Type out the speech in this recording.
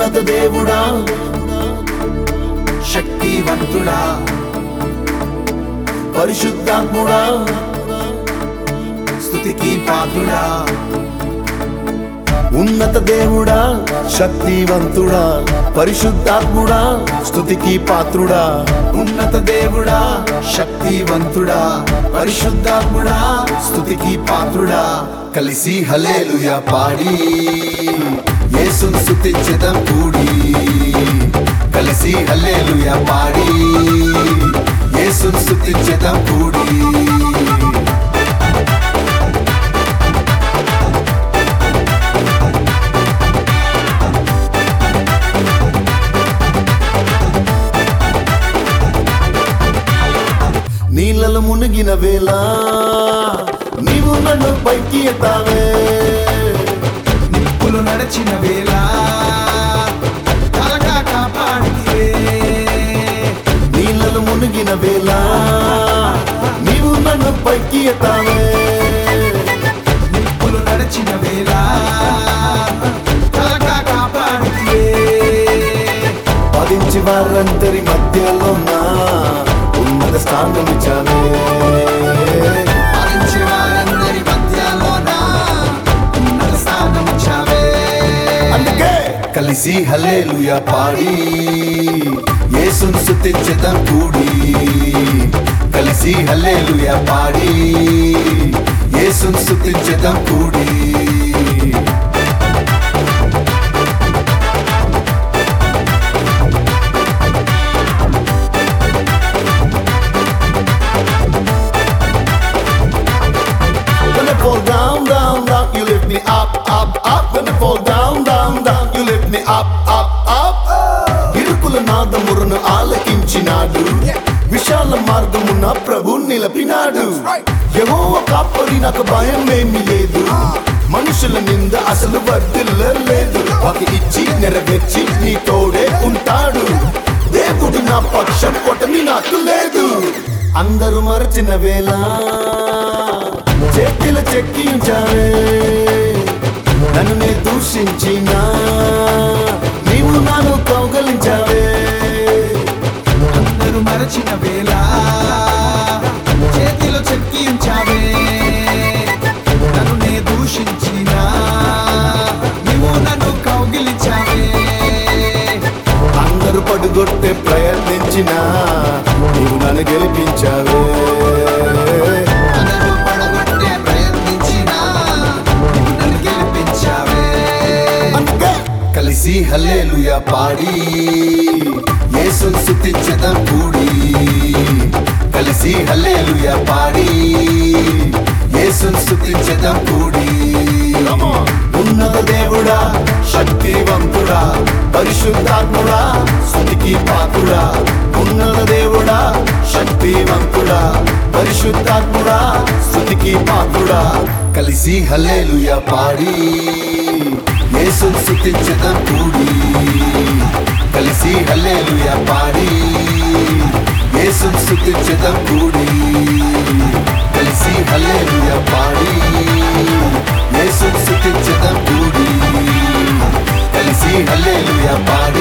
ఉన్నత దేవుడా శక్తివంతుడా పరిశుద్ధాత్ముడా స్థుతికి పాత్రుడా ఉన్నత దేవుడా శక్తివంతుడా పరిశుద్ధాత్ముడా స్థుతికి పాత్రుడా ఉన్నత దేవుడా శక్తివంతుడా పరిశుద్ధాత్ముడా స్థుతికి పాత్రుడా కలిసి హలేలుయా పాడి యేసును స్థుతించదం కూడి కలిసి హలేలుయా పాడి యేసును స్థుతించదం కూడి నీళ్ళలో మునిగిన వేళ నీవు నన్ను పైకి ఎత్తావే నిప్పులు నడచిన వేళ కలగా కాపాడితే నీళ్ళలో మునిగిన వేళ నీవు నన్ను పైకి ఎత్తావే నిప్పులు నడచిన వేళ కలగా కాపాడితే పదించి వారందరి మధ్యలోన ఉన్నత స్థానం ఇచ్చావే భరించి వారందరి మధ్యలోన ఉన్నత స్థానం ఇచ్చావే అందుకే కలిసి హల్లేలుయా పాడి యేసును స్తుతించదం కూడి కలిసి హల్లేలుయా పాడి యేసును స్తుతించదం కూడి When I fall down, down, down, you lift me up, up, up. When I fall down, down, down, you lift me up, up, up. ఇరుకుల నాదమురును ఆలకించినాడు విశాల మార్గమున ప్రభు నిలపినాడు యెహోవ కాపరి నాకు భయం ఏమి లేదు మనుషుల నింద అసలు వర్దిల్లలేదు ఒక ఇచ్చి నెరవేర్చి నీ తోడే ఉంటాడు దేవుడు నా పక్షం కొట్టని నాకు లేదు అందరూ మరచిన వేళ చేతిలో చెక్కించావే నన్ను నే దూషించిన నీవు నన్ను కౌగలించావే అందరూ మరచిన వేళ చేతిలో చెక్కి ఉంచావే నన్ను నే దూషించిన నీవు నన్ను కౌగిలించావే అందరూ పడుగొట్టే ప్రయత్నించిన నీవు నన్ను గెలిపించావే అందరూ పడగొట్టే ప్రయత్నించిన నీవు నన్ను గెలిపించావే అందుకే కలిసి హల్లేలుయా పాడి యేసును స్తుతించదం కూడి కలిసి హల్లేలుయా పాడి యేసును స్తుతించదం కూడి ఉన్నత దేవుడా శక్తివంతుడా పరిశుద్ధాత్ముడా స్థుతికి పాత్రుడా ఉన్నత దేవుడా శక్తివంతుడా పరిశుద్ధాత్ముడా స్థుతికి పాత్రుడా కలిసి హల్లేలుయా పాడి యేసును స్తుతించదం కూడి కలిసి హల్లేలుయా పాడి యేసును స్తుతించదం కూడి కలిసి హల్లేలుయా పాడి యేసును స్తుతించదం కూడి కలిసి హల్లేలుయా పాడి